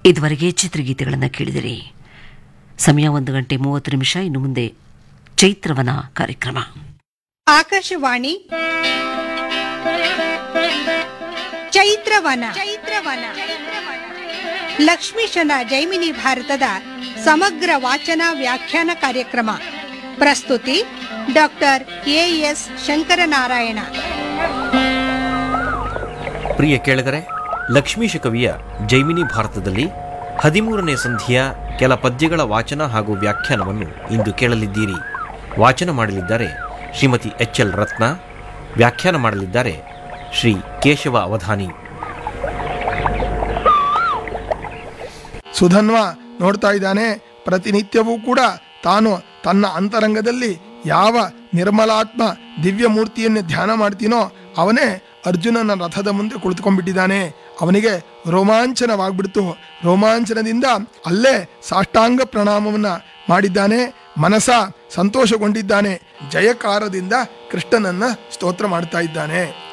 ಇದುವರೆಗೆ ಚಿತ್ರಗೀತೆಗಳನ್ನು ಕೇಳಿದಿರಿ ಸಮಯ ಒಂದು ಗಂಟೆ ಮೂವತ್ತು ನಿಮಿಷ ಇನ್ನು ಮುಂದೆ ಚೈತ್ರವನ ಕಾರ್ಯಕ್ರಮ ಆಕಾಶವಾಣಿ ಚೈತ್ರವನ ಚೈತ್ರವನ ಲಕ್ಷ್ಮೀಶನ ಜೈಮಿನಿ ಭಾರತದ ಸಮಗ್ರ ವಾಚನ ವ್ಯಾಖ್ಯಾನ ಕಾರ್ಯಕ್ರಮ ಪ್ರಸ್ತುತಿ ಡಾಕ್ಟರ್ ಎಎಸ್ ಶಂಕರನಾರಾಯಣ ಪ್ರಿಯ ಕೇಳಿದರೆ ಲಕ್ಷ್ಮೀಶ ಕವಿಯ ಜೈಮಿನಿ ಭಾರತದಲ್ಲಿ ಹದಿಮೂರನೇ ಸಂಧಿಯ ಕೆಲ ಪದ್ಯಗಳ ವಾಚನ ಹಾಗೂ ವ್ಯಾಖ್ಯಾನವನ್ನು ಇಂದು ಕೇಳಲಿದ್ದೀರಿ ವಾಚನ ಮಾಡಲಿದ್ದಾರೆ ಶ್ರೀಮತಿ ಎಚ್ ಎಲ್ ರತ್ನ ವ್ಯಾಖ್ಯಾನ ಮಾಡಲಿದ್ದಾರೆ ಶ್ರೀ ಕೇಶವ ಅವಧಾನಿ ಸುಧನ್ವ ನೋಡ್ತಾ ಇದ್ದಾನೆ ಪ್ರತಿನಿತ್ಯವೂ ಕೂಡ ತಾನು ತನ್ನ ಅಂತರಂಗದಲ್ಲಿ ಯಾವ ನಿರ್ಮಲಾತ್ಮ ದಿವ್ಯ ಮೂರ್ತಿಯನ್ನು ಧ್ಯಾನ ಮಾಡ್ತೀನೋ ಅವನೇ ಅರ್ಜುನನ ರಥದ ಮುಂದೆ ಕುಳಿತುಕೊಂಡ್ಬಿಟ್ಟಿದ್ದಾನೆ ಅವನಿಗೆ ರೋಮಾಂಚನವಾಗ್ಬಿಡ್ತು ರೋಮಾಂಚನದಿಂದ ಅಲ್ಲೇ ಸಾಷ್ಟಾಂಗ ಪ್ರಣಾಮವನ್ನ ಮಾಡಿದ್ದಾನೆ ಮನಸ ಸಂತೋಷಗೊಂಡಿದ್ದಾನೆ ಜಯಕಾರದಿಂದ ಕೃಷ್ಣನನ್ನ ಸ್ತೋತ್ರ ಮಾಡ್ತಾ ಇದ್ದಾನೆ